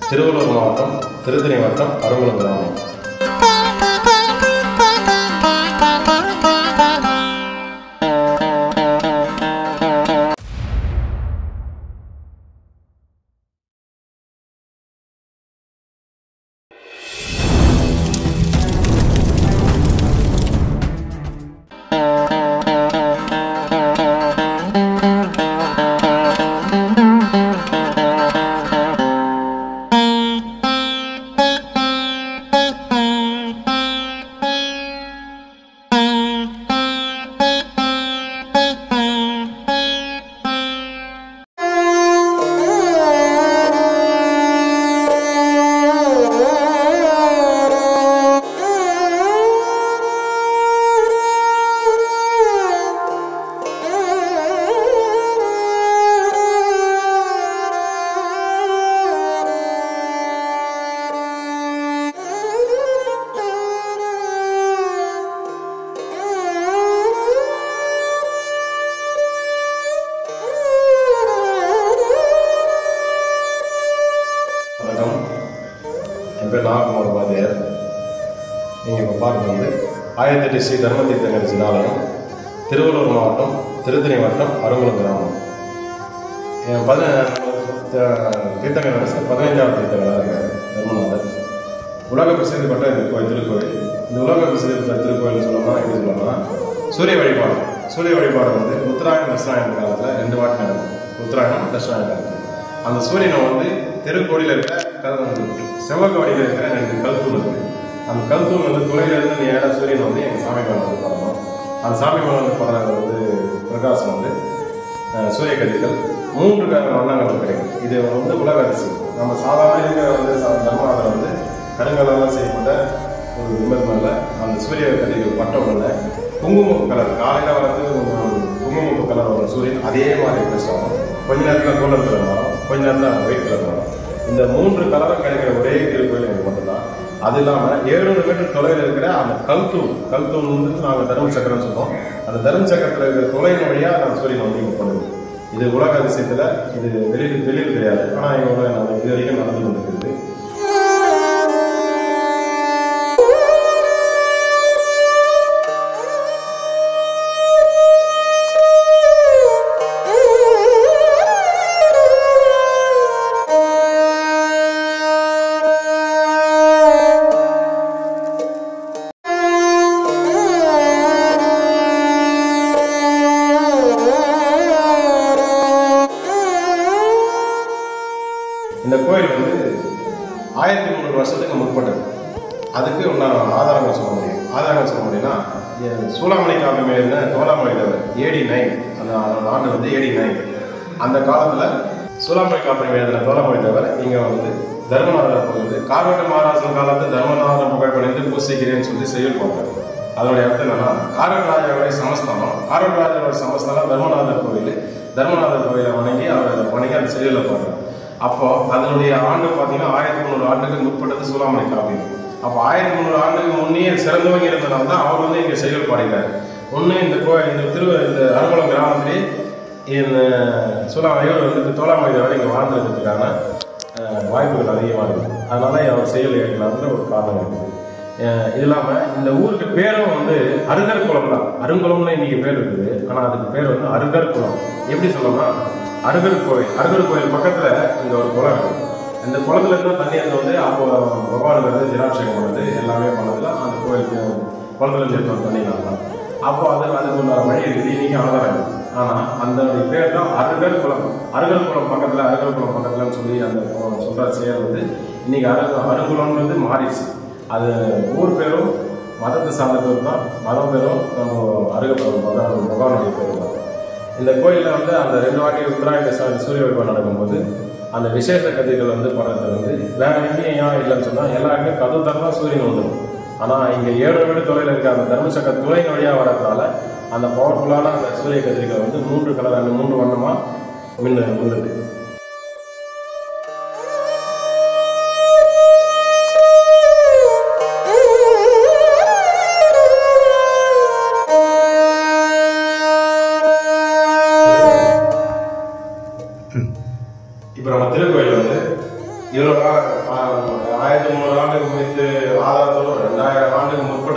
திருவள்ளூர் மாவட்டம் திருத்தணி வட்டம் அருங்குளம் கிராமம் வணக்கம் என் பேர் நாககுமார் பாதியார் நீங்கள் இப்போ பார்க்குறது வந்து ஆயிரத்தி எட்டு ஸ்ரீ தர்மதீர்த்தங்கர் சிதாலயம் திருவள்ளூர் மாவட்டம் திருத்தணி வட்டம் அருங்குளம் கிராமம் என் பத தீர்த்தங்கர் அரசு பதினைஞ்சாவது தீர்த்தங்கராக இருக்கார் தர்மநாதர் உலக பிரசித்தி பெற்ற இந்த கோயில் திருக்கோயில் இந்த உலக பிரசித்தி பெற்ற திருக்கோயில் சொல்லணும்னா எப்படி சொல்லணும்னா சூரிய வழிபாடு சூரிய வழிபாடு வந்து உத்தராயணம் தட்சிணாயன காலத்தில் ரெண்டு வாட்டி நடக்கும் உத்தராயணம் தட்சிணாயன காலத்தில் அந்த சூரியனை வந்து தெருக்கோடியில் இருக்கிற கல் செவ்வக வடிவில் இருக்கிற ரெண்டு கல் தூண் இருக்கு அந்த கல் தூண் வந்து துளையில இருந்து நேராக சூரியனை வந்து எங்கள் சாமி மேலே வந்து படணும் அந்த சாமி மேலே வந்து படுற வந்து பிரகாசம் வந்து அஹ், சூரிய கதிர்கள் மூன்று க- வண்ணங்கள் கிடைக்கும் இது வந்து உலக அதிசயம் நம்ம சாதாரண இருக்கிற வந்து ச- தர்மநாதர் வந்து கருங்கல்லாம் செய்யப்பட்ட ஒரு விமல் மேல அந்த சூரிய கதிர்கள் பட்ட உடனே குங்குமப்பு கலர் காலையில் வரது குங்குமப்பு கலர் வரும் சூரியன் அதே மாதிரி ட்ரெஸ் ஆகும் கொஞ்ச நேரத்தில் கோல்டன் கலர் வரும் கொஞ்ச நேரத்தில் ஒயிட் கலர் வரும் இந்த மூன்று கலரும் கிடைக்கிற ஒரே திருக்கோயில் எனக்கு மட்டும்தான் அது இல்லாமல் ஏழுநூறு மீட்டர் தொலைவில் இருக்கிற அந்த கல்தூண் கல்தூண் வந்து நாங்கள் தர்ம சக்கரம் சொல்லுவோம் அந்த தர்ம சக்கரத்தில் இருக்கிற தொலைவின் வழியாக அந்த சூரியன் வந்து இங்கே பண்ணுது இது உலக அதிசயத்தில் இது வெளியில் வெளியில் கிடையாது ஆனால் எங்களோட நான் இது வரைக்கும் நடந்து கொண்டிருக்கிறது இந்த கோயில் வந்து ஆயிரத்தி முந்நூறு வருஷத்துக்கு முற்பட்டது அதுக்கு உண்டான ஆதாரங்கள் சொல்ல முடியும் ஆதாரங்கள் சொல்ல முடியும்னா எ- சூளாமணி காவியம் எழுதின தோலாமணி தேவர் ஏடி நைன் அந்த அந்த ஆண்டு வந்து ஏடி நைன் அந்த காலத்தில் சூளாமணி காவியம் எழுதின தோலாமணி தேவர் இங்கே வந்து தர்மநாதர் பகுதி கார்வட்ட மகாராஜன் காலத்து தர்மநாதன் புகழ் பணிந்து பூசிக்கிறேன்னு சொல்லி செயல் போட்டார் அதனுடைய அர்த்தம் என்னன்னா காரட் ராஜாவுடைய சமஸ்தானம் காரட் ராஜாவுடைய சமஸ்தானம் தர்மநாதர் கோவில் தர்மநாதர் கோயிலை வணங்கி அவர் வணங்கி அந்த செயலில் போடுறார் அப்போ அதனுடைய ஆண்டு பார்த்தீங்கன்னா ஆயிரத்தி முந்நூறு ஆண்டுக்கு முற்பட்டது சூலாமணி காவியம் அப்போ ஆயிரத்தி முந்நூறு ஆண்டுக்கு முன்னே சிறந்தவங்க இருந்தனால தான் அவர் வந்து இங்கே செயல் பாடுகிறார் ஒன்று இந்த கோ இந்த திரு இந்த அருங்குளம் கிராமத்திலே இந்த சூலாமணியோடு வந்து இந்த தோலாமணி வரை இங்கே வாழ்ந்துருக்கிறதுக்கான அஹ், வாய்ப்புகள் அதிகமாக இருக்குது அதனால அவர் செயல் ஏற்கலாம்ன்ற ஒரு காரணம் இருக்குது அஹ், இது இல்லாமல் இந்த ஊருக்கு பேரும் வந்து அருகர் குளம் தான் அருங்குளம்னு இன்னைக்கு பேர் இருக்குது ஆனால் அதுக்கு பேர் வந்து அருகர் குளம் எப்படி சொல்லணும்னா அருகர் கோயில் அருகர் கோயில் பக்கத்தில் இங்கே ஒரு குளம் இருக்குது இந்த குளத்துல இருந்து தண்ணி எடுத்து வந்து அப்போ பகவானுக்கு வந்து ஜலாபிஷேகம் பண்ணது எல்லாமே பண்ணதுல அந்த கோயிலுக்கு குளத்துல இருந்து எடுத்து வந்த தண்ணி தான் அப்போ அது அதுக்கு உள்ள வழி இருக்குது இன்னைக்கு ஆதாரம் இருக்குது ஆனால் அந்த பேர் தான் அருகர் குளம் அருகர் குளம் பக்கத்தில் அருகர் குளம் பக்கத்துலன்னு சொல்லி அந்த கு- சொல்ற செயல் வந்து இன்னைக்கு அருகு அருகுளம்ன்றது மாறிடுச்சு அது ஊர் பேரும் மதத்தை சார்ந்த பேர் தான் மதம் பேரும் நம்ம அருக பகவான் பகவானுடைய பேர் தான் இந்த கோயிலில் வந்து அந்த ரெண்டு வாட்டி உத்தராயண ச- சூரிய வழிபாடு நடக்கும்போது அந்த விசேஷ கதிர்கள் வந்து படுறது வந்து வேற எங்கேயும் ஏன் இல்லைன்னு சொன்னால் எல்லா இடத்துலையும் கதவு தரமா சூரியன் வந்துடும் ஆனால் இங்கே ஏழு வீடு தொலைவில் இருக்க அந்த தர்மசக்கர துளையின் வழியாக வரதுனால அந்த பவர்ஃபுல்லான அந்த சூரிய கதிர்கள் வந்து மூன்று கலர் அந்த மூன்று வண்ணமாக மின்னு மின்னுது இப்போ நம்ம திருக்கோயில் வந்து இவ்வளோ நாள்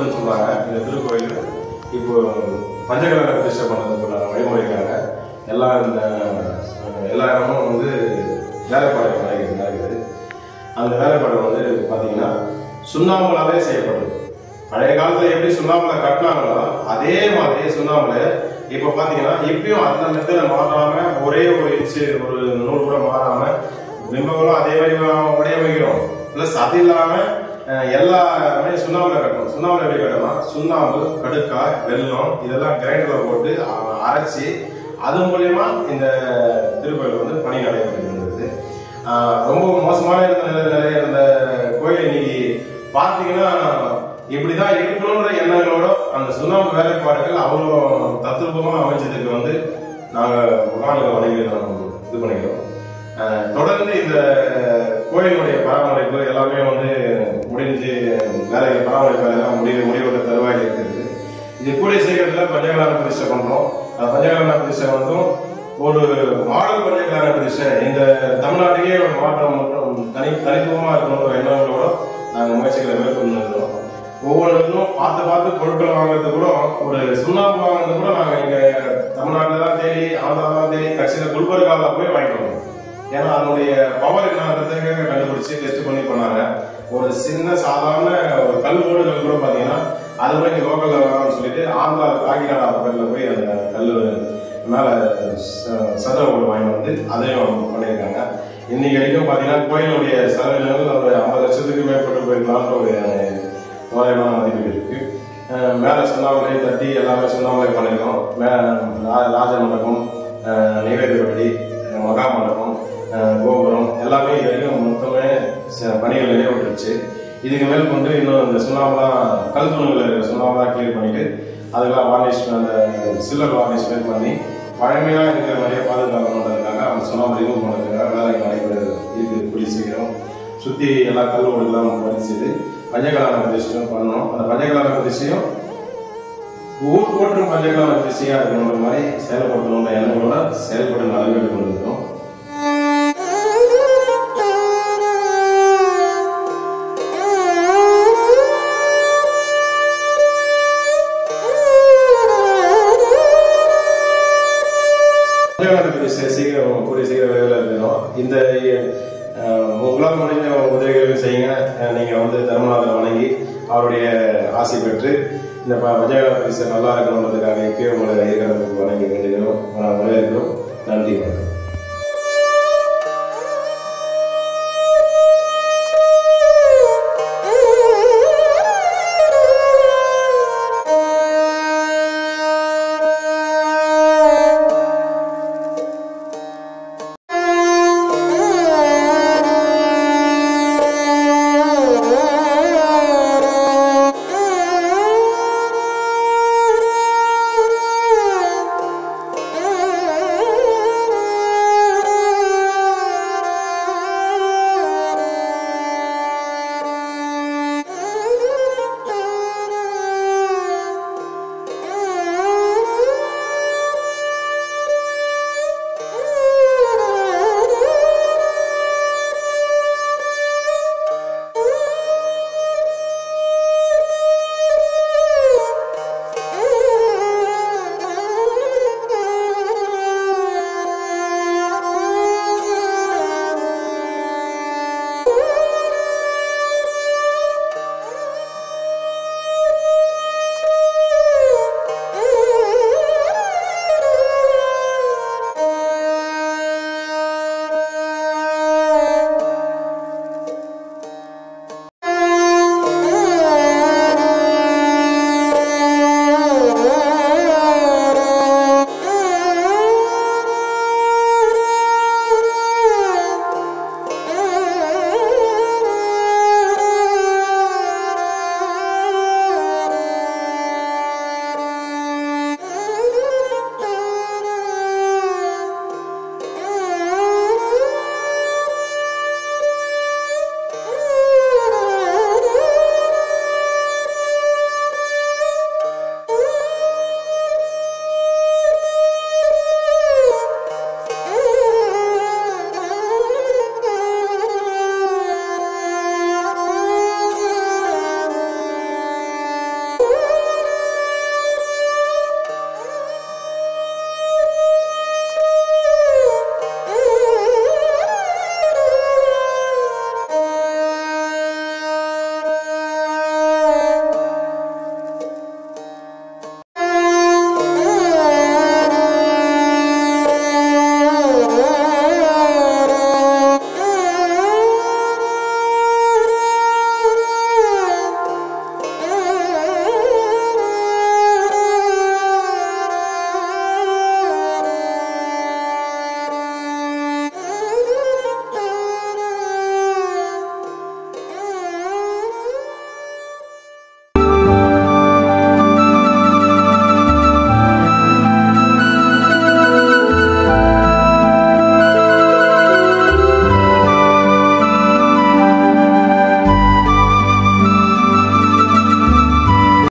பிரதிஷ்டன்னு சொல்றாங்க இந்த திருக்கோயில் இப்போ பஞ்சகலர பிரதிஷ்டை பண்ணுறதுக்குள்ள வழிமுறைக்காக எல்லா இந்த அஹ், எல்லா இடமும் வந்து வேலைப்பாடுகள் நடக்குது நடக்குது அந்த வேலைப்பாடு வந்து பார்த்தீங்கன்னா சுண்ணாம்புலாவே செய்யப்படுது பழைய காலத்துல எப்படி சுண்ணாம்புல கட்டினாங்களோ அதே மாதிரி சுண்ணாம்புல இப்போ பார்த்தீங்கன்னா இப்பயும் அந்த மெத்தட மாறாம ஒரே ஒரு இன்ச்சு ஒரு நூல் கூட மாறாம பிம்பங்களும் அதே மாதிரி வடிவமைக்கிறோம் ப்ளஸ் அது இல்லாம அஹ், எல்லாமே சுண்ணாம்புல கட்டணும் சுண்ணாம்புல எப்படி கட்டணும் சுண்ணாம்பு கடுக்காய் வெல்லம் இதெல்லாம் கிரைண்டர்ல போட்டு அ- அரைச்சி அது மூலியமா இந்த திருக்கோயில் வந்து பணி நடைபெற்று இருந்தது ஆஹ் ரொம்ப மோசமான இருந்த நிலை- நிலையில இருந்த கோயில் இன்னைக்கு பார்த்தீங்கன்னா இப்படிதான் இருக்கணுன்ற எண்ணங்களோட அந்த சுண்ணாம்பு வேலைப்பாடுகள் அவ்வளோ தத்ரூபமா அமைச்சதுக்கு வந்து நாங்க முகாமில் வணங்கி நாங்க இது பண்ணிக்கிறோம் ஆஹ் தொடர்ந்து இந்த கோயிலுடைய பராமரிப்பு எல்லாமே வந்து முடிஞ்சு வேலைகள் பராமரிப்பு வேலையெல்லாம் முடிவு முடிவுற தருவாயில் இருக்குது இது கூடிய சீக்கிரத்தில் பஞ்சகலான பிரதிஷ்டை பண்றோம் அந்த பஞ்சகலான பிரதிஷ்டை வந்து ஒரு மாடல் பஞ்சகலான பிரதிஷ்டை இந்த தமிழ்நாட்டுக்கே ஒரு மாற்றம் மற்றும் தனி தனித்துவமா இருக்கணுன்ற எண்ணங்களோட நாங்கள் முயற்சிகளை மேற்கொண்டிருக்கிறோம் ஒவ்வொருத்தரும் பார்த்து பார்த்து பொருட்கள் வாங்குறது கூட ஒரு சுண்ணாம்பு வாங்குறது கூட நாங்கள் இங்க தமிழ்நாட்டில் தான் தேடி ஆந்திரா தான் தேடி கட்சியில் குல்பர்காவில் போய் வாங்கிட்டு வந்தோம் ஏன்னா அதனுடைய பவர் என்னன்றதுக்கு கண்டுபிடிச்சு டெஸ்ட் பண்ணி பண்ணாங்க ஒரு சின்ன சாதாரண ஒரு கல் ஓடுகள் கூட பார்த்தீங்கன்னா அது கூட இங்கே லோக்கலில் வேணும்னு சொல்லிட்டு ஆந்திரா காக்கிநாடா பக்கத்தில் போய் அந்த கல் மேலே சத ஓடு வாங்கி வந்து அதையும் பண்ணியிருக்காங்க இன்னைக்கு வரைக்கும் பார்த்தீங்கன்னா கோயிலுடைய செலவினங்கள் ஒரு ஐம்பது லட்சத்துக்கு மேற்பட்டு போயிருக்கலான்ற ஒரு தோராயமான மதிப்பீடு இருக்கு அஹ் மேலே சுண்ணாமலை தட்டி எல்லாமே சுண்ணாமலை பண்ணியிருக்கோம் மே ரா- ராஜ மண்டபம் அஹ் நிவேதிபடி அஹ் மகா மண்டபம் அஹ் கோபுரம் எல்லாமே இது வரைக்கும் மொத்தமே ச- பணிகள் நிறைவேற்றுச்சு இதுக்கு மேல் கொண்டு இன்னும் இந்த சுண்ணாம்பெல்லாம் கல் தூண்கள் இருக்கிற சுண்ணாம்பெல்லாம் கிளியர் பண்ணிட்டு அதுக்கெல்லாம் வார்னிஷ் அந்த சில்வர் வார்னிஷ் மேல் பண்ணி பழமையாக இருக்கிற மாதிரியே பாதுகாக்கணுன்றதுக்காக அந்த சுண்ணாம்பு ரிமூவ் பண்ணுறதுக்காக வேலைகள் நடைபெறுது இருக்குது கூடிய சீக்கிரம் சுற்றி எல்லா கல் ஓடுகள்லாம் பதிச்சுட்டு பஞ்சகலான பிரதிஷ்டம் பண்ணணும் அந்த பஞ்சகலான பிரதிஷ்டையும் ஊர் போற்றும் பஞ்சகலான பிரதிஷ்டையா இருக்கணுன்ற மாதிரி செயல்படுத்தணுன்ற எண்ணங்களோட செயல்பட்டு நடைபெற்று கொண்டிருக்கிறோம் பஞ்சகலான பிரதிஷ்டை சீக்கிரம் கூடிய சீக்கிரம் விரைவில் இருக்கணும் இந்த அஹ், உங்களால் முடிஞ்ச உதவிகளை செய்யுங்க அஹ், நீங்க வந்து தர்மநாதனை வணங்கி அவருடைய ஆசை பெற்று இந்த ப- பஞ்சகலான பிரதிஷ்டை நல்லா இருக்கணுன்றதுக்காக இப்பயே உங்களை இருக்கிறதுக்கு வணங்கி வேண்டுகிறோம் வரவேற்கிறோம் நன்றி வணக்கம்